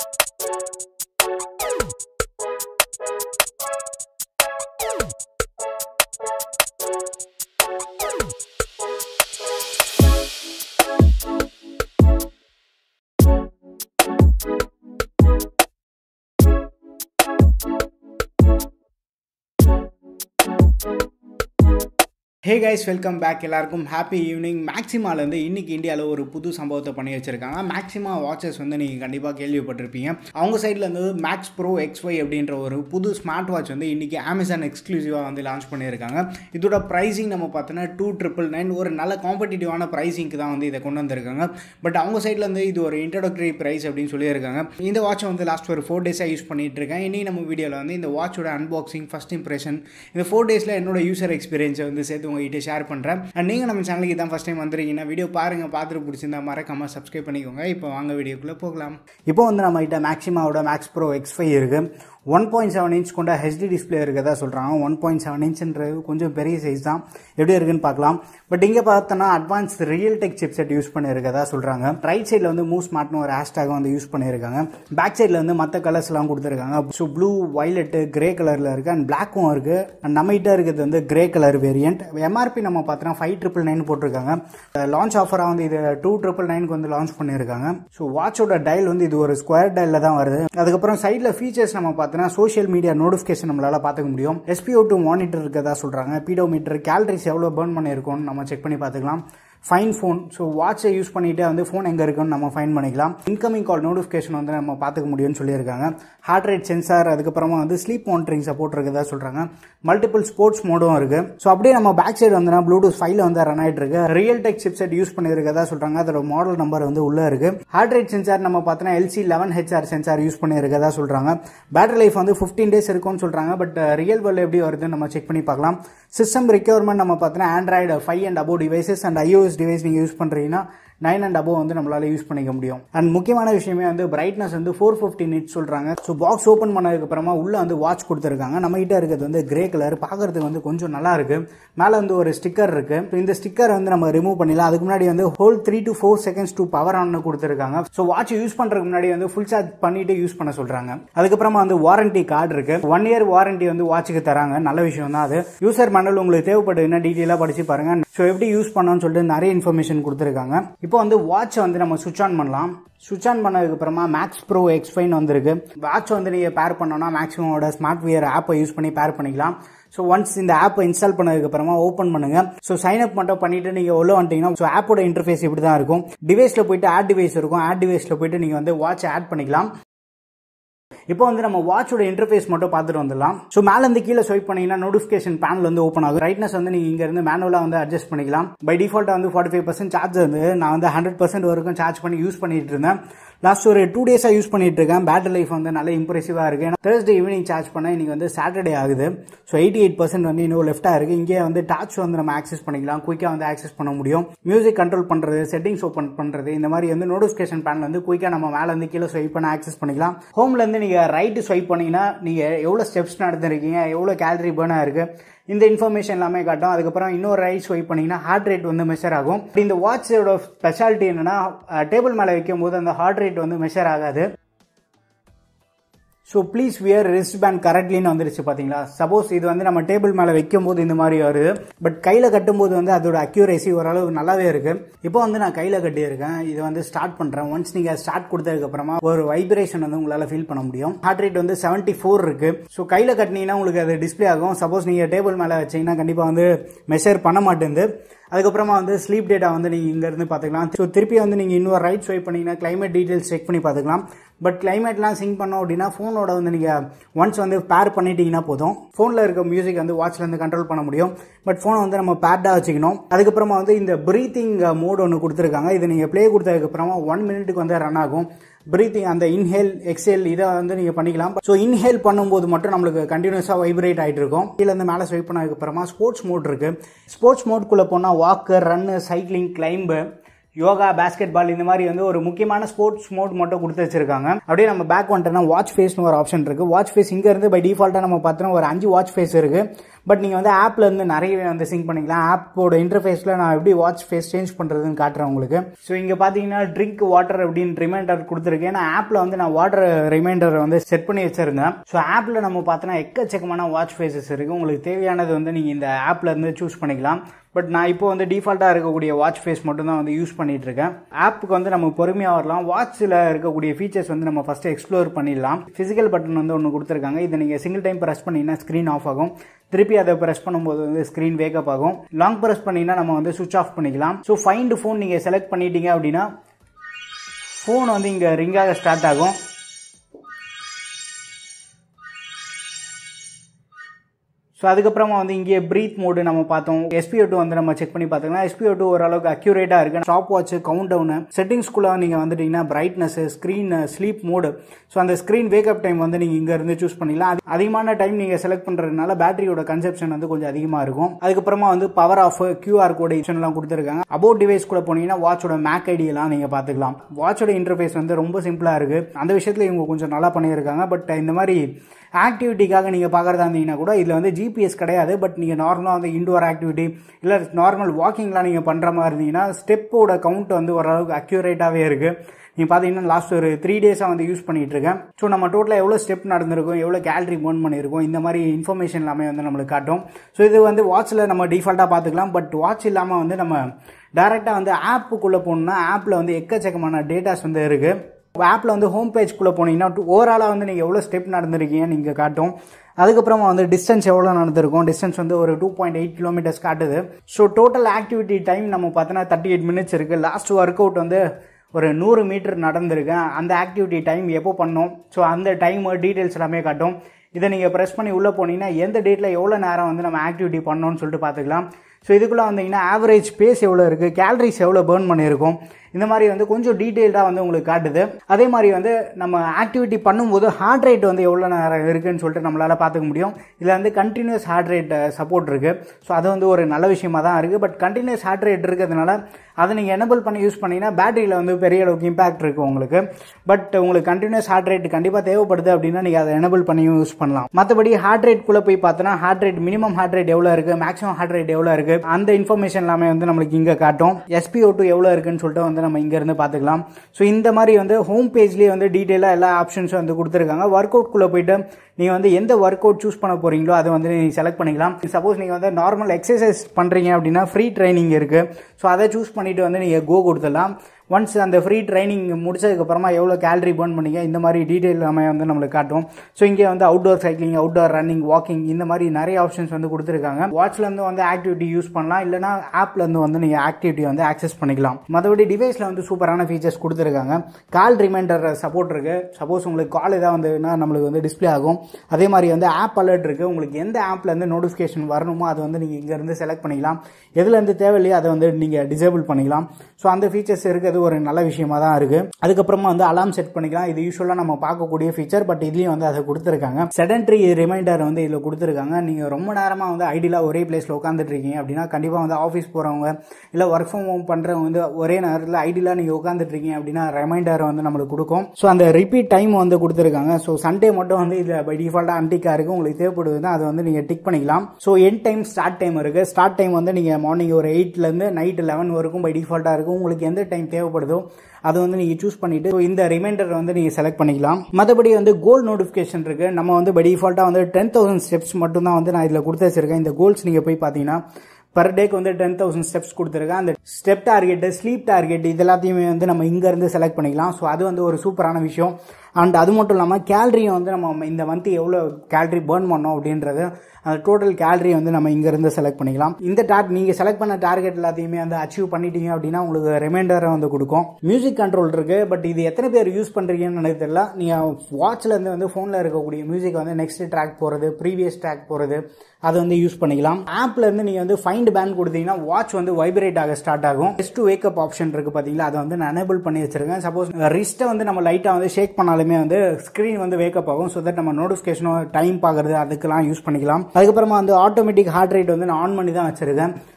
ஹே guys welcome back எல்லாருக்கும் happy evening மேக்ஸிமாலேருந்து இன்றைக்கி இந்தியாவில் ஒரு புது சம்பவத்தை பண்ணி வச்சுருக்காங்க மேக்ஸிமா வாட்சஸ் வந்து நீங்கள் கண்டிப்பாக கேள்விப்பட்டிருப்பீங்க அவங்க சைடில் இருந்து மேக்ஸ் ப்ரோ எக்ஸ் ஒய் அப்படின்ற ஒரு புது ஸ்மார்ட் வாட்ச் வந்து இன்றைக்கி அமேசான் எக்ஸ்க்ளூசிவாக வந்து லான்ச் பண்ணியிருக்காங்க இதோட ப்ரைஸிங் நம்ம பார்த்தோன்னா டூ ட்ரிபிள் நைன் ஒரு நல்ல காம்படிட்டிவான ப்ரைஸிங்க்கு தான் வந்து இதை கொண்டு வந்திருக்காங்க பட் அவங்க சைடில் வந்து இது ஒரு இன்ட்ரடக்டரி ப்ரைஸ் அப்படின்னு சொல்லியிருக்காங்க இந்த வாட்சை வந்து லாஸ்ட் ஒரு ஃபோர் டேஸாக யூஸ் பண்ணிட்டு இருக்கேன் இனி நம்ம வீடியோவில் வந்து இந்த வாட்சோட அன்பாக்சிங் ஃபஸ்ட் இம்ப்ரெஷன் இந்த ஃபோர் டேஸில் என்னோட யூசர் எக்ஸ்பீரியன்ஸை வந்து சேர்த்து உங்ககிட்ட ஷேர் பண்ணுறேன் அண்ட் நீங்கள் நம்ம சேனலுக்கு தான் ஃபஸ்ட் டைம் வந்துருக்கீங்கன்னா வீடியோ பாருங்கள் பார்த்துட்டு பிடிச்சிருந்தா மறக்காமல் சப்ஸ்கிரைப் பண்ணிக்கோங்க இப்போ வாங்க வீடியோக்குள்ளே போகலாம் இப்போ வந்து நம்ம கிட்ட மேக்ஸிமாவோட மேக்ஸ் ப்ரோ எக்ஸ் ஃபைவ் இருக்குது ஒன் பாயிண்ட் செவன் இன்ச் கொண்ட ஹெச்டி டிஸ்பிளே இருக்கதா சொல்கிறாங்க ஒன் பாயிண்ட் செவன் இன்ச்ன்றது கொஞ்சம் பெரிய சைஸ் தான் எப்படி இருக்குன்னு பார்க்கலாம் பட் இங்கே பார்த்தோன்னா advance real tech chipset use பண்ணியிருக்கதா சொல்கிறாங்க ரைட் சைடில் வந்து மூவ் ஸ்மார்ட்னு ஒரு ஹேஷ்டாக் வந்து யூஸ் பண்ணியிருக்காங்க பேக் சைடில் வந்து மற்ற கலர்ஸ்லாம் கொடுத்துருக்காங்க ஸோ ப்ளூ வைலட்டு கிரே கலரில் இருக்குது அண்ட் பிளாக்கும் இருக்குது அண்ட் நம்மகிட்ட இருக்கிறது வந்து கிரே கலர் வேரியன்ட் எம்ஆர்பி நம்ம பார்த்தோன்னா ஃபைவ் ட்ரிபிள் நைன் போட்டிருக்காங்க லான்ச் ஆஃபராக வந்து இது டூ ட்ரிபிள் நைனுக்கு வந்து லான்ச் பண்ணியிருக்காங்க ஸோ வாட்சோட டைல் வந்து இது ஒரு ஸ்கொயர் டைலில் தான் வருது அதுக்கப்புறம் சைடில் ஃபீச்சர்ஸ் நம்ம பார்த்தோன்னா சோஷியல் மீடியா நோட்டிஃபிகேஷன் நம்மளால பார்த்துக்க முடியும் எஸ்பிஓ டூ மானிட்டர் இருக்கதா சொல்கிறாங்க பீடோமீட்டர் கேலரிஸ் எவ்வளோ பேர்ன் பண்ணியிருக்கோம்னு நம்ம செக் பண்ணி பார்த்துக்கலாம் ஃபைன் ஃபோன் ஸோ வாட்சை யூஸ் பண்ணிட்டு வந்து ஃபோன் எங்கே இருக்குன்னு நம்ம ஃபைன் பண்ணிக்கலாம் இன்கமிங் கால் நோட்டிஃபிகேஷன் வந்து நம்ம பார்த்துக்க முடியும்னு சொல்லியிருக்காங்க ஹார்ட் ரேட் சென்சார் அதுக்கப்புறமா வந்து ஸ்லீப் மானிட்டரிங் சப்போர்ட் இருக்குதா சொல்கிறாங்க மல்டிபிள் ஸ்போர்ட்ஸ் மோடும் இருக்குது ஸோ அப்படியே நம்ம பேக் சைடு வந்து ப்ளூடூத் ஃபைவ்ல வந்து ரன் ஆகிட்டு இருக்கு real tech chipset use பண்ணியிருக்கதா சொல்கிறாங்க அதோட மாடல் நம்பர் வந்து உள்ளே இருக்கு ஹார்ட் ரேட் சென்சார் நம்ம பார்த்தோன்னா LC eleven HR sensor use பண்ணியிருக்கதா சொல்கிறாங்க பேட்டரி லைஃப் வந்து ஃபிஃப்டீன் டேஸ் இருக்கும்னு சொல்கிறாங்க பட் ரியல் வேர்ல்டு எப்படி வருதுன்னு நம்ம செக் பண்ணி பார்க்கலாம் சிஸ்டம் ரெக்யர்மெண்ட் நம்ம பார்த்தோன்னா Android five and above devices and iOS device நீங்கள் யூஸ் பண்ணுறீங்கன்னா நைன் அண்ட் அபோவ் வந்து நம்மளால யூஸ் பண்ணிக்க முடியும் அண்ட் முக்கியமான விஷயமே வந்து பிரைட்னஸ் வந்து ஃபோர் ஃபிஃப்டி நிட் சொல்கிறாங்க ஸோ பாக்ஸ் ஓப்பன் பண்ணதுக்கு அப்புறமா உள்ள வந்து வாட்ச் கொடுத்துருக்காங்க நம்ம கிட்ட இருக்கிறது வந்து கிரே கலர் பார்க்கறதுக்கு வந்து கொஞ்சம் நல்லா இருக்கு மேலே வந்து ஒரு ஸ்டிக்கர் இருக்கு ஸோ இந்த ஸ்டிக்கர் வந்து நம்ம ரிமூவ் பண்ணிடலாம் அதுக்கு முன்னாடி வந்து whole three to four seconds to power on கொடுத்துருக்காங்க ஸோ வாட்ச் யூஸ் பண்ணுறதுக்கு முன்னாடி வந்து ஃபுல் சார்ஜ் பண்ணிட்டு யூஸ் பண்ண சொல்றாங்க அதுக்கப்புறமா வந்து வாரண்டி கார்டு இருக்கு ஒன் இயர் வாரண்டி வந்து வாட்சுக்கு தராங்க நல்ல விஷயம் தான் அது யூசர் மண்டல் உங்களுக்கு தேவைப்படுதுன்னா டீட்டெயிலாக படிச்சு பாருங்க ஸோ எப்படி யூஸ் பண்ணணும்னு சொல்லிட்டு நிறைய இன்ஃபர்மேஷன் கொடுத்துருக்காங்க இப்போ வந்து வாட்சை வந்து நம்ம சுவிச் ஆன் பண்ணலாம் சுவிச் ஆன் பண்ணதுக்கு அப்புறமா மேக்ஸ் ப்ரோ எக்ஸ் ஃபைன் வந்திருக்கு வாட்ச் வந்து நீங்கள் பேர் பண்ணோம்னா மேக்ஸிமோட ஸ்மார்ட் வியர் ஆப்பை யூஸ் பண்ணி பேர் பண்ணிக்கலாம் ஸோ ஒன்ஸ் இந்த ஆப்பை இன்ஸ்டால் பண்ணதுக்கு அப்புறமா ஓப்பன் பண்ணுங்க ஸோ சைன் அப் மட்டும் பண்ணிட்டு நீங்க உள்ள வந்துட்டீங்கன்னா ஸோ ஆப்போட இன்டர்ஃபேஸ் இப்படி தான் இருக்கும் டிவைஸ்ல போயிட்டு ஆட் டிவைஸ் இருக்கும் ஆட் டிவைஸ்ல போயிட்டு நீங்க வந்து வாட்ச் ஆட் பண்ணிக்கலாம் இப்போ வந்து நம்ம வாட்சோட இன்டர்ஃபேஸ் மட்டும் பார்த்துட்டு வந்துடலாம் ஸோ மேல இருந்து கீழே ஸ்வைப் பண்ணீங்கன்னா நோட்டிஃபிகேஷன் பேனல் வந்து ஓப்பன் ஆகும் ரைட்னஸ் வந்து நீங்க இங்க இருந்து மேனுவலா வந்து அட்ஜஸ்ட் பண்ணிக்கலாம் பை டிஃபால்ட்டா வந்து ஃபார்ட்டி ஃபைவ் பர்சன்ட் சார்ஜ் வந்து நான் வந்து ஹண்ட்ரட் பர்சன்ட் வரைக்கும் சார்ஜ் பண்ணி யூஸ் பண்ணிட்டு இருந்தேன் லாஸ்ட் ஒரு டூ டேஸா யூஸ் பண்ணிட்டு இருக்கேன் பேட்டரி லைஃப் வந்து நல்ல இம்ப்ரெசிவா இருக்கு தேர்ஸ்டே ஈவினிங் சார்ஜ் பண்ண இன்னைக்கு வந்து சாட்டர்டே ஆகுது ஸோ எயிட்டி எயிட் பர்சன்ட் வந்து இன்னும் லெஃப்டா இருக்கு இங்கே வந்து டாச் வந்து நம்ம ஆக்சஸ் பண்ணிக்கலாம் குயிக்கா வந்து ஆக்சஸ் பண்ண முடியும் மியூசிக் கண்ட்ரோல் பண்றது செட்டிங்ஸ் ஓப்பன் பண்றது இந்த மாதிரி வந்து நோட்டிஃபிகேஷன் பேனல் வந்து குயிக்கா நம்ம மேல இருந்து கீழே ஸ்வைப் பண்ண ஆக்சஸ் பண்ணிக்கலாம் ஹோம்ல இருந்து நீங்க ரைட் ஸ்வைப் பண்ணீங்கன்னா நீங்க எவ்வளவு ஸ்டெப்ஸ் நடந்திருக்கீங்க எவ்வளவு கேலரி பேர்னா இருக்கு இந்த இன்ஃபர்மேஷன் எல்லாமே காட்டும் அதுக்கப்புறம் இன்னொரு ரைட் ஸ்வைப் பண்ணீங்கன்னா ஹார்ட் ரேட் வந்து மெஷர் ஆகும் இந்த வாட்சோட ஸ்பெஷாலிட்டி என்னன்னா டேபிள் மேலே வைக்கும் போது அந்த ஹார்ட் ரேட் வந்து மெஷர் ஆகாது so please wear wrist band கரெக்ட்லின்னு வந்துருச்சு பார்த்தீங்களா சப்போஸ் இது வந்து நம்ம டேபிள் மேலே வைக்கும் போது இந்த மாதிரி வருது பட் கையில் கட்டும்போது வந்து அதோட அக்யூரேசி ஓரளவு நல்லாவே இருக்கு இப்போ வந்து நான் கையில் கட்டியிருக்கேன் இது வந்து ஸ்டார்ட் பண்ணுறேன் ஒன்ஸ் நீங்கள் ஸ்டார்ட் கொடுத்ததுக்கு அப்புறமா ஒரு வைப்ரேஷன் வந்து உங்களால் ஃபீல் பண்ண முடியும் ஹார்ட் ரேட் வந்து செவன்ட்டி ஃபோர் இருக்கு ஸோ கையில் கட்டினீங்கன்னா உங்களுக்கு அது டிஸ்பிளே ஆகும் சப்போஸ் நீங்கள் டேபிள் மேலே வச்சீங்கன்னா கண்டிப்பாக வந்து மெஷர் பண்ண மாட்டேங்குது அதுக்கப்புறமா வந்து ஸ்லீப் டேட்டா வந்து நீங்கள் இங்கேருந்து பார்த்துக்கலாம் ஸோ திருப்பி வந்து நீங்கள் இன்னொரு ரைட் ஸ்வைப் பண்ணீங்கன்னா கிளைமேட் டீட்டெயில்ஸ் செக் பண்ணி பார்த்துக்கலாம் பட் கிளைமேட்லாம் சிங்க் பண்ணோம் அப்படின்னா ஃபோனோட வந்து நீங்கள் ஒன்ஸ் வந்து பேர் பண்ணிட்டீங்கன்னா போதும் ஃபோனில் இருக்க மியூசிக் வந்து வாட்ச்லேருந்து கண்ட்ரோல் பண்ண முடியும் பட் ஃபோனை வந்து நம்ம பேர்டாக வச்சுக்கணும் அதுக்கப்புறமா வந்து இந்த பிரீத்திங் மோட் ஒன்று கொடுத்துருக்காங்க இது நீங்கள் ப்ளே கொடுத்ததுக்கப்புறமா ஒன் மினிட்டுக்கு வந்து ரன் ஆகும் பிரீத்திங் அந்த இன்ஹேல் எக்ஸேல் இதை வந்து நீங்கள் பண்ணிக்கலாம் ஸோ இன்ஹேல் பண்ணும்போது மட்டும் நம்மளுக்கு கண்டினியூஸாக வைப்ரேட் ஆகிட்டு இருக்கும் கீழே இருந்து மேலே ஸ்வைப் பண்ணதுக்கு அப்புறமா ஸ்போர்ட்ஸ் மோட் இருக்கு ஸ்போர்ட்ஸ் மோட்குள்ளே போனால் வாக்கு ரன்னு cycling climb yoga basketball இந்த மாதிரி வந்து ஒரு முக்கியமான ஸ்போர்ட்ஸ் மோட் மட்டும் கொடுத்து வச்சிருக்காங்க அப்படியே நம்ம பேக் வந்துட்டோம்னா வாட்ச் ஃபேஸ்னு ஒரு ஆப்ஷன் இருக்கு வாட்ச் ஃபேஸ் இங்க இருந்து பை டிஃபால்ட்டா நம்ம பார்த்தோம்னா ஒரு அஞ்சு வாட்ச் ஃபேஸ் இருக்கு பட் நீங்கள் வந்து ஆப்பில் இருந்து நிறையவே வந்து சிங்க் பண்ணிக்கலாம் ஆப்போட இன்டர்ஃபேஸில் நான் எப்படி வாட்ச் ஃபேஸ் சேஞ்ச் பண்ணுறதுன்னு காட்டுறேன் உங்களுக்கு ஸோ இங்கே பார்த்தீங்கன்னா ட்ரிங்க் வாட்டர் அப்படின்னு ரிமைண்டர் கொடுத்துருக்கேன் ஏன்னா ஆப்பில் வந்து நான் வாட்டர் ரிமைண்டர் வந்து செட் பண்ணி வச்சிருந்தேன் ஸோ ஆப்பில் நம்ம பார்த்தோன்னா எக்கச்சக்கமான வாட்ச் ஃபேஸஸ் இருக்குது உங்களுக்கு தேவையானது வந்து நீங்கள் இந்த ஆப்பில் இருந்து சூஸ் பண்ணிக்கலாம் பட் நான் இப்போ வந்து டிஃபால்ட்டாக இருக்கக்கூடிய வாட்ச் ஃபேஸ் மட்டும் தான் வந்து யூஸ் பண்ணிட்டு இருக்கேன் ஆப்புக்கு வந்து நம்ம பொறுமையாக வரலாம் வாட்சில் இருக்கக்கூடிய ஃபீச்சர்ஸ் வந்து நம்ம ஃபஸ்ட்டு எக்ஸ்ப்ளோர் பண்ணிடலாம் ஃபிசிக்கல் பட்டன் வந்து ஒன்று கொடுத்துருக்காங்க இதை நீங்கள் சிங்கிள் டைம் ப்ரெஸ் பண்ணிங்கன்னா ஸ்க்ரீன் ஆஃப் ஆகும் திருப்பி அதை ப்ரெஸ் பண்ணும்போது வந்து ஸ்க்ரீன் வேக்கப் ஆகும் லாங் ப்ரெஸ் பண்ணிங்கன்னா நம்ம வந்து சுவிச் ஆஃப் பண்ணிக்கலாம் ஸோ ஃபைண்ட் ஃபோன் நீங்கள் செலக்ட் பண்ணிட்டீங்க அப்படின்னா ஃபோன் வந்து இங்கே ரிங்காக ஸ்டார்ட் ஆகும் ஸோ அதுக்கப்புறமா வந்து இங்கே ப்ரீத் மோடு நம்ம பார்த்தோம் எஸ்பிஓ டூ வந்து நம்ம செக் பண்ணி பார்த்தோம்னா எஸ்பிஓ டூ ஓரளவுக்கு அக்யூரேட்டாக இருக்கு ஸ்டாப் வாட்ச் கவுண்ட் டவுனு செட்டிங்ஸ்குள்ளே நீங்கள் வந்துட்டீங்கன்னா brightness screen sleep mode so அந்த ஸ்க்ரீன் வேக்கப் டைம் வந்து நீங்கள் இங்கே இருந்து சூஸ் பண்ணிக்கலாம் அது அதிகமான டைம் நீங்கள் செலக்ட் பண்ணுறதுனால பேட்டரியோட கன்செப்ஷன் வந்து கொஞ்சம் அதிகமாக இருக்கும் அதுக்கப்புறமா வந்து பவர் ஆஃப் கியூஆர் கோடு எல்லாம் கொடுத்துருக்காங்க அபவுட் டிவைஸ் கூட போனீங்கன்னா வாட்சோட மேக் ஐடி எல்லாம் நீங்கள் பார்த்துக்கலாம் வாட்சோட இன்டர்ஃபேஸ் வந்து ரொம்ப சிம்பிளாக இருக்கு அந்த விஷயத்தில் இவங்க கொஞ்சம் நல்லா பண்ணியிருக்காங்க பட் இந்த மாதிரி ஆக்டிவிட்டிக்காக நீங்கள் பார்க்குறதா இருந்தீங்கன்னா கூட இதில் வந்து ஜிபிஎஸ் கிடையாது பட் நீங்கள் நார்மலாக வந்து இன்டோர் ஆக்டிவிட்டி இல்லை நார்மல் வாக்கிங்லாம் நீங்கள் பண்ணுற மாதிரி இருந்தீங்கன்னா ஸ்டெப்போட கவுண்ட் வந்து ஓரளவுக்கு அக்யூரேட்டாகவே இருக்குது நீங்கள் பார்த்தீங்கன்னா லாஸ்ட் ஒரு த்ரீ டேஸாக வந்து யூஸ் பண்ணிட்டு இருக்கேன் ஸோ நம்ம டோட்டலாக எவ்வளோ ஸ்டெப் நடந்திருக்கும் எவ்வளோ கேலரி பர்ன் பண்ணியிருக்கோம் இந்த மாதிரி இன்ஃபர்மேஷன் எல்லாமே வந்து நம்மளுக்கு காட்டும் ஸோ இது வந்து வாட்சில் நம்ம டிஃபால்ட்டாக பார்த்துக்கலாம் பட் வாட்ச் இல்லாமல் வந்து நம்ம டேரெக்டாக வந்து ஆப்புக்குள்ளே போகணுன்னா ஆப்பில் வந்து எக்கச்சக்கமான டேட்டாஸ் வந்து இருக்குது ஆப்பில் வந்து ஹோம் பேஜ்குள்ளே போனீங்கன்னா ஓவராலாக வந்து நீங்கள் எவ்வளோ ஸ்டெப் நடந்திருக்கீங்க நீங்கள் காட்டும் அதுக்கப்புறமா வந்து டிஸ்டன்ஸ் எவ்வளோ நடந்திருக்கும் டிஸ்டன்ஸ் வந்து ஒரு டூ பாயிண்ட் எயிட் கிலோமீட்டர்ஸ் காட்டுது ஸோ டோட்டல் ஆக்டிவிட்டி டைம் நம்ம பார்த்தோன்னா தேர்ட்டி எயிட் மினிட்ஸ் இருக்குது லாஸ்ட் ஒர்க் அவுட் வந்து ஒரு நூறு மீட்டர் நடந்திருக்கேன் அந்த ஆக்டிவிட்டி டைம் எப்போ பண்ணோம் ஸோ அந்த டைம் டீட்டெயில்ஸ் எல்லாமே காட்டும் இதை நீங்கள் ப்ரெஸ் பண்ணி உள்ளே போனீங்கன்னா எந்த டேட்டில் எவ்வளோ நேரம் வந்து நம்ம ஆக்டிவிட்டி பண்ணோம்னு சொல்லிட்டு பார்த்துக்கலாம் ஸோ இதுக்குள்ளே வந்தீங்கன்னா ஆவரேஜ் பேஸ் எவ்வளோ இருக்குது கேலரிஸ் எவ்வளோ பேர்ன் பண்ணியிருக்கோம் இந்த மாதிரி வந்து கொஞ்சம் டீட்டெயில்டாக வந்து உங்களுக்கு காட்டுது அதே மாதிரி வந்து நம்ம ஆக்டிவிட்டி பண்ணும்போது ஹார்ட் ரேட் வந்து எவ்வளோ நேரம் இருக்குன்னு சொல்லிட்டு நம்மளால் பார்த்துக்க முடியும் இதில் வந்து கண்டினியூஸ் ஹார்ட் ரேட் சப்போர்ட் இருக்குது ஸோ அது வந்து ஒரு நல்ல விஷயமா தான் இருக்குது பட் கண்டினியூஸ் ஹார்ட் ரேட் இருக்கிறதுனால அதை நீங்கள் எனபிள் பண்ணி யூஸ் பண்ணிங்கன்னா பேட்டரியில் வந்து பெரிய அளவுக்கு இம்பாக்ட் இருக்குது உங்களுக்கு பட் உங்களுக்கு கண்டினியூஸ் ஹார்ட் ரேட் கண்டிப்பாக தேவைப்படுது அப்படின்னா நீங்கள் அதை எனபிள் பண்ணியும் யூஸ் பண்ணலாம் மற்றபடி ஹார்ட் ரேட்குள்ளே போய் பார்த்தோன்னா heart rate minimum heart rate எவ்வளோ இருக்குது மேக்ஸிமம் ஹார்ட் ரேட் எவ்வளோ இருக்குது அந்த இன்ஃபர்மேஷன் எல்லாமே வந்து நம்மளுக்கு இங்கே காட்டும் எஸ்பிஓ டூ எவ்வளோ இருக்குன்னு சொல்லிட்டு வந்து நம்ம இங்கேருந்து பார்த்துக்கலாம் ஸோ இந்த மாதிரி வந்து ஹோம் பேஜ்லேயே வந்து டீட்டெயிலாக எல்லா ஆப்ஷன்ஸும் வந்து கொடுத்துருக்காங்க ஒர்க் அவுட்குள்ளே போயிட்டு நீங்கள் வந்து எந்த ஒர்க் அவுட் சூஸ் பண்ண போகிறீங்களோ அதை வந்து நீங்கள் செலக்ட் பண்ணிக்கலாம் சப்போஸ் நீங்கள் வந்து நார்மல் எக்ஸசைஸ் பண்ணுறீங்க அப்படின்னா ஃப்ரீ ட்ரைனிங் இருக்குது ஸோ அதை சூஸ் பண்ணிவிட்டு வந்து நீங்கள் கோ கொடுத்துடலாம் ஒன்ஸ் அந்த ஃப்ரீ ட்ரைனிங் முடிச்சதுக்கப்புறமா எவ்வளோ கேலரி பர்ன் பண்ணீங்க இந்த மாதிரி டீட்டெயில் எல்லாமே வந்து நம்மளுக்கு காட்டும் ஸோ இங்கே வந்து outdoor cycling outdoor running walking இந்த மாதிரி நிறைய ஆப்ஷன்ஸ் வந்து கொடுத்துருக்காங்க வாட்ச்லேருந்து வந்து ஆக்டிவிட்டி யூஸ் பண்ணலாம் இல்லைனா ஆப்லேருந்து வந்து நீங்கள் ஆக்டிவிட்டி வந்து ஆக்சஸ் பண்ணிக்கலாம் மற்றபடி டிவைஸில் வந்து சூப்பரான ஃபீச்சர்ஸ் கொடுத்துருக்காங்க கால் ரிமைண்டர் சப்போர்ட் இருக்குது சப்போஸ் உங்களுக்கு கால் ஏதாவது வந்துன்னா நம்மளுக்கு வந்து டிஸ்பிளே ஆகும் அதே மாதிரி வந்து ஆப் அலர்ட் இருக்குது உங்களுக்கு எந்த ஆப்லேருந்து நோட்டிஃபிகேஷன் வரணுமோ அதை வந்து நீங்கள் இங்கேருந்து செலக்ட் பண்ணிக்கலாம் எதுலேருந்து தேவையில்லையோ அதை வந்து நீங்கள் டிசேபிள் பண்ணிக்கலாம் ஸோ அந்த ஃபீச்சர்ஸ் இருக்கிறது ஒரு நல்ல விஷயமா தான் இருக்கு அதுக்கப்புறமா வந்து அலாம் செட் பண்ணிக்கலாம் இது யூஸ்வலாக நம்ம பார்க்கக்கூடிய ஃபீச்சர் பட் இதுலேயும் வந்து அதை கொடுத்துருக்காங்க செடன்ட்ரி ரிமைண்டர் வந்து இதில் கொடுத்துருக்காங்க நீங்கள் ரொம்ப நேரமாக வந்து ஐடியலாக ஒரே பிளேஸில் உட்காந்துட்டு இருக்கீங்க அப்படின்னா கண்டிப்பாக வந்து ஆஃபீஸ் போகிறவங்க இல்லை ஒர்க் ஃப்ரம் ஹோம் பண்ணுறவங்க வந்து ஒரே நேரத்தில் ஐடியலாக நீங்கள் உட்காந்துட்டு இருக்கீங்க அப்படின்னா ரிமைண்டர் வந்து நம்மளுக்கு கொடுக்கும் ஸோ அந்த ரிப்பீட் டைம் வந்து கொடுத்துருக்காங்க ஸோ சண்டே மட்டும் வந்து இதில் பை டிஃபால்ட்டாக அன்டிக்காக இருக்குது உங்களுக்கு தேவைப்படுதுன்னா அதை வந்து நீங்கள் டிக் பண்ணிக்கலாம் so end time start time இருக்குது ஸ்டார்ட் டைம் வந்து நீங்கள் மார்னிங் ஒரு எயிட்லேருந்து நைட் லெவன் வரைக்கும் பை டிஃபால்ட்டாக இருக்கும் உங்களுக்கு எந்த டைம் தேவைப்படுதோ அதை வந்து நீங்கள் சூஸ் பண்ணிட்டு இந்த ரிமைண்டர் வந்து நீங்கள் செலக்ட் பண்ணிக்கலாம் மற்றபடி வந்து கோல் நோட்டிஃபிகேஷன் இருக்கு நம்ம வந்து பை டிஃபால்ட்டாக வந்து டென் தௌசண்ட் ஸ்டெப்ஸ் மட்டும் தான் வந்து நான் இதில் கொடுத்து வச்சிருக்கேன் இந்த கோல்ஸ் நீங்கள் போய் பார்த்தீங்கன்னா பர் டேக்கு வந்து டென் தௌசண்ட் ஸ்டெப்ஸ் கொடுத்துருக்கேன் அந்த ஸ்டெப் டார்கெட்டு ஸ்லீப் டார்கெட் இது எல்லாத்தையுமே வந்து நம்ம இங்கேருந்து செலக்ட் பண்ணிக்கலாம் ஸோ அது வந்து ஒரு சூப்பரான விஷயம் அண்ட் அது மட்டும் இல்லாமல் கேலரியை வந்து நம்ம இந்த மந்த் எவ்வளோ கேலரி பேர்ன் பண்ணோம் அப்படின்றது அந்த டோட்டல் கேலரி வந்து நம்ம இங்கேருந்து செலக்ட் பண்ணிக்கலாம் இந்த டார்க் நீங்கள் செலக்ட் பண்ண டார்கெட் எல்லாத்தையுமே வந்து அச்சீவ் பண்ணிட்டீங்க அப்படின்னா உங்களுக்கு ரிமைண்டரை வந்து கொடுக்கும் மியூசிக் கண்ட்ரோல் இருக்கு பட் இது எத்தனை பேர் யூஸ் பண்ணுறீங்கன்னு எனக்கு தெரியல நீங்கள் வாட்ச்ல இருந்து வந்து ஃபோனில் இருக்கக்கூடிய மியூசிக் வந்து நெக்ஸ்ட் ட்ராக் போகிறது ப்ரீவியஸ் ட்ராக் போகிறது அதை வந்து யூஸ் பண்ணிக்கலாம் ஆப்ல இருந்து நீங்கள் வந்து ஃபைண்ட் பேன் கொடுத்தீங்கன்னா வாட்ச் வந்து வைப்ரேட் ஆக ஸ்டார்ட் ஆகும் பெஸ்ட் வேக்கப் ஆப்ஷன் இருக்கு பார்த்தீங்களா அதை வந்து நான் எனேபிள் பண்ணி வச்சிருக்கேன் சப்போஸ் ரிஸ்ட்டை வந்து நம்ம லைட்டாக வந்து ஷேக் பண்ணாலுமே வந்து ஸ்க்ரீன் வந்து வேக்கப் ஆகும் ஸோ தட் நம்ம நோட்டிஃபிகேஷனோ டைம் பார்க்கறது அதுக்கெல்லாம் யூஸ் பண்ணிக்கலாம் அதுக்கப்புறமா வந்து ஆட்டோமேட்டிக் ஹார்ட் ரேட் வந்து நான் ஆன் பண்ணி தான் வச்சிருக்கேன்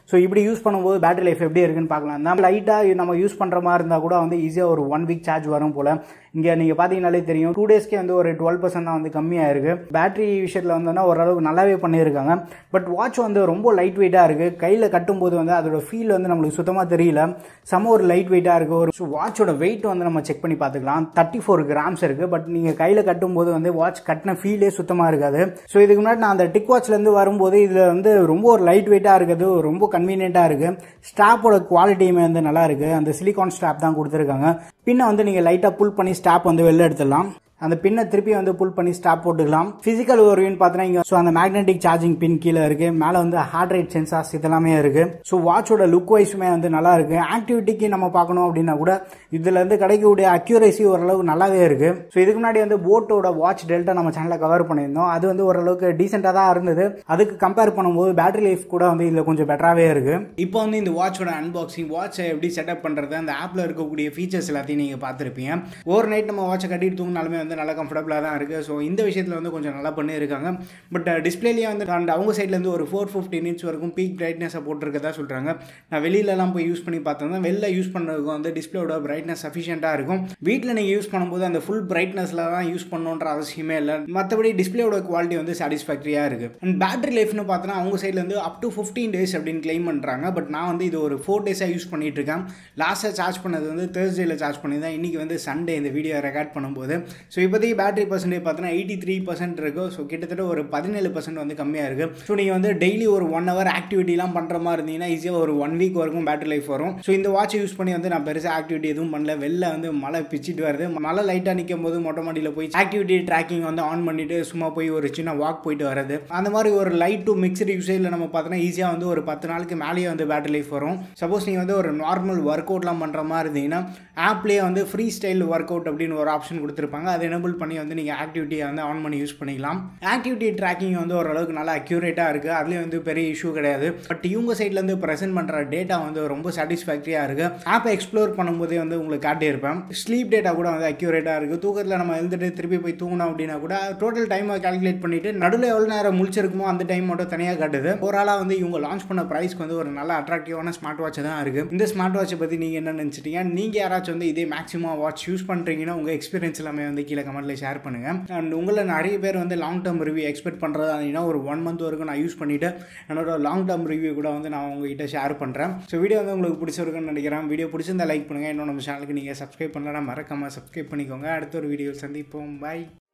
ஸோ இப்படி யூஸ் பண்ணும்போது பேட்டரி லைஃப் எப்படி இருக்குன்னு பார்க்கலாம் தான் லைட்டாக நம்ம யூஸ் பண்ணுற மாதிரி இருந்தால் கூட வந்து ஈஸியாக ஒரு ஒன் வீக் சார்ஜ் வரும் போல் இங்கே நீங்கள் பார்த்தீங்கனாலே தெரியும் டூ டேஸ்க்கே வந்து ஒரு டுவெல் பர்சன்ட் தான் வந்து கம்மியாக இருக்குது பேட்டரி விஷயத்தில் வந்தோன்னா ஓரளவுக்கு நல்லாவே பண்ணியிருக்காங்க பட் வாட்ச் வந்து ரொம்ப லைட் வெயிட்டாக இருக்குது கையில் கட்டும்போது வந்து அதோட ஃபீல் வந்து நம்மளுக்கு சுத்தமாக தெரியல செம ஒரு லைட் வெயிட்டாக இருக்குது ஒரு வாட்சோட வெயிட் வந்து நம்ம செக் பண்ணி பார்த்துக்கலாம் தேர்ட்டி ஃபோர் கிராம்ஸ் இருக்குது பட் நீங்கள் கையில் கட்டும்போது வந்து வாட்ச் கட்டின ஃபீலே சுத்தமாக இருக்காது ஸோ இதுக்கு முன்னாடி நான் அந்த டிக் வாட்ச்லேருந்து வரும்போது இதில் வந்து ரொம்ப ஒரு லைட் வெயிட்டாக இருக்குது ரொம்ப கன்வீனியண்ட்டாக இருக்குது ஸ்டாப்போட குவாலிட்டியுமே வந்து நல்லா இருக்குது அந்த சிலிகான் ஸ்டாப் தான் கொடுத்துருக்காங்க பின்ன வந்து நீங்கள் லைட்டாக புல் பண்ணி ஸ்டாப் வந்து வெளில எடுத்துடலாம் அந்த பின்னை திருப்பி வந்து புல் பண்ணி ஸ்டாப் போட்டுக்கலாம் பிசிக்கல் ஓரியன் பார்த்தீங்கன்னா இங்கே ஸோ அந்த மேக்னெட்டிக் சார்ஜிங் பின் கீழே இருக்கு மேலே வந்து ஹார்ட் ரேட் சென்சார்ஸ் இதெல்லாமே இருக்கு ஸோ வாட்சோட லுக் வைஸுமே வந்து நல்லா இருக்கு ஆக்டிவிட்டிக்கு நம்ம பார்க்கணும் அப்படின்னா கூட இதுல இருந்து கிடைக்கக்கூடிய அக்யூரேசி ஓரளவு நல்லாவே இருக்கு ஸோ இதுக்கு முன்னாடி வந்து போட்டோட வாட்ச் டெல்டா நம்ம சேனலில் கவர் பண்ணியிருந்தோம் அது வந்து ஓரளவுக்கு டீசெண்டாக தான் இருந்தது அதுக்கு கம்பேர் பண்ணும்போது பேட்டரி லைஃப் கூட வந்து இதில் கொஞ்சம் பெட்டராகவே இருக்கு இப்போ வந்து இந்த வாட்சோட அன்பாக்சிங் வாட்சை எப்படி செட்டப் பண்ணுறது அந்த ஆப்பில் இருக்கக்கூடிய ஃபீச்சர்ஸ் எல்லாத்தையும் நீங்கள் பார்த்துருப்பீங்க ஓவர் நைட் நம்ம வாட்சை கட்டிட்டு தூங்கினாலுமே வந்து நல்லா கம்ஃபர்டபுளாக தான் இருக்குது ஸோ இந்த விஷயத்தில் வந்து கொஞ்சம் நல்லா பண்ணியிருக்காங்க பட் டிஸ்பிளேலேயே வந்து அண்ட் அவங்க சைட்லேருந்து ஒரு ஃபோர் ஃபிஃப்டி நிட்ஸ் வரைக்கும் பீக் பிரைட்னஸை போட்டிருக்கதா சொல்கிறாங்க நான் வெளியிலலாம் போய் யூஸ் பண்ணி பார்த்தோம்னா வெளில யூஸ் பண்ணுறதுக்கு வந்து டிஸ்பிளேயோட பிரைட்னஸ் சஃபிஷியண்ட்டாக இருக்கும் வீட்டில் நீங்கள் யூஸ் பண்ணும்போது அந்த ஃபுல் பிரைட்னஸில் தான் யூஸ் பண்ணணுன்ற அவசியமே இல்லை மற்றபடி டிஸ்பிளேயோட குவாலிட்டி வந்து சாட்டிஸ்ஃபேக்டரியாக இருக்குது அண்ட் பேட்டரி லைஃப்னு பார்த்தோன்னா அவங்க சைட்லேருந்து அப் டு ஃபிஃப்டீன் டேஸ் அப்படின்னு கிளைம் பண்ணுறாங்க பட் நான் வந்து இது ஒரு ஃபோர் டேஸாக யூஸ் பண்ணிட்டு இருக்கேன் லாஸ்ட்டாக சார்ஜ் பண்ணது வந்து தேர்ஸ்டேயில் சார்ஜ் பண்ணி தான் இன்றைக்கி வந்து சண்டே இந்த வீடியோ ரெக்கார்ட் பண்ணும்போது ஸோ இப்போதைக்கு பேட்டரி பர்சன்டேஜ் பார்த்தோன்னா எயிட்டி த்ரீ பர்சன்ட் இருக்குது ஸோ கிட்டத்தட்ட ஒரு பதினேழு பர்சன்ட் வந்து கம்மியாக இருக்குது ஸோ நீங்கள் வந்து டெய்லி ஒரு ஒன் ஹவர் ஆக்டிவிட்டிலாம் பண்ணுற மாதிரி இருந்தீங்கன்னா ஈஸியாக ஒரு ஒன் வீக் வரைக்கும் பேட்டரி லைஃப் வரும் ஸோ இந்த வாட்ச் யூஸ் பண்ணி வந்து நான் பெருசாக ஆக்டிவிட்டி எதுவும் பண்ணல வெளில வந்து மழை பிச்சுட்டு வருது மழை லைட்டாக நிற்கும் போது மொட்டை மாடியில் போய் ஆக்டிவிட்டி ட்ராக்கிங் வந்து ஆன் பண்ணிட்டு சும்மா போய் ஒரு சின்ன வாக் போயிட்டு வரது அந்த மாதிரி ஒரு லைட் டு மிக்சடு யூசேஜில் நம்ம பார்த்தோன்னா ஈஸியாக வந்து ஒரு பத்து நாளுக்கு மேலேயே வந்து பேட்டரி லைஃப் வரும் சப்போஸ் நீங்கள் வந்து ஒரு நார்மல் ஒர்க் அவுட்லாம் பண்ணுற மாதிரி இருந்தீங்கன்னா ஆப்லேயே வந்து ஃப்ரீ ஸ்டைல் ஒர்க் அவுட் அப்படின்னு ஒரு ஆப்ஷன் கொடுத்துருப்பாங்க அதை எனபிள் பண்ணி வந்து நீங்கள் ஆக்டிவிட்டியை வந்து ஆன் பண்ணி யூஸ் பண்ணிக்கலாம் ஆக்டிவிட்டி ட்ராக்கிங் வந்து ஓரளவுக்கு நல்லா அக்யூரேட்டாக இருக்குது அதுலேயும் வந்து பெரிய இஷ்யூ கிடையாது பட் இவங்க சைட்லேருந்து ப்ரெசென்ட் பண்ணுற டேட்டா வந்து ரொம்ப சாட்டிஸ்ஃபேக்டரியாக இருக்குது ஆப்பை எக்ஸ்ப்ளோர் பண்ணும்போதே வந்து உங்களுக்கு காட்டியிருப்பேன் ஸ்லீப் டேட்டா கூட வந்து அக்யூரேட்டாக இருக்குது தூக்கத்தில் நம்ம எழுந்துட்டு திருப்பி போய் தூங்கணும் அப்படின்னா கூட டோட்டல் டைமை கால்குலேட் பண்ணிவிட்டு நடுவில் எவ்வளோ நேரம் முழிச்சிருக்குமோ அந்த டைம் மட்டும் தனியாக காட்டுது ஓவராலாக வந்து இவங்க லான்ச் பண்ண ப்ரைஸ்க்கு வந்து ஒரு நல்ல அட்ராக்டிவான ஸ்மார்ட் வாட்ச் தான் இருக்குது இந்த ஸ்மார்ட் வாட்சை பற்றி நீங்கள் என்ன நினச்சிட்டீங்க நீங்கள் யாராச்சும் வந்து இதே மேக்ஸிமம் வாட்ச் யூஸ் பண்ணுறீங்கன்னா உங்கள் எக்ஸ்பீரியன்ஸ் எல்லாமே வந்து கீழே கமெண்ட்டில் ஷேர் பண்ணுங்கள் அண்ட் உங்களை நிறைய பேர் வந்து லாங் டேர்ம் ரிவ்யூ எக்ஸ்பெக்ட் பண்ணுறது அப்படின்னா ஒரு ஒன் மந்த் வரைக்கும் நான் யூஸ் பண்ணிவிட்டு என்னோட லாங் டேர்ம் ரிவ்யூ கூட வந்து நான் உங்ககிட்ட ஷேர் பண்ணுறேன் ஸோ வீடியோ வந்து உங்களுக்கு பிடிச்சிருக்குன்னு நினைக்கிறேன் வீடியோ பிடிச்சிருந்தா லைக் பண்ணுங்கள் இன்னும் நம்ம சேனலுக்கு நீங்கள் சப்ஸ்கிரைப் பண்ணலாம் மறக்காமல் சப்ஸ்கிரைப் பண்ணிக்கோங்க அடுத்த ஒரு வீடியோ சந்திப்போம் பாய்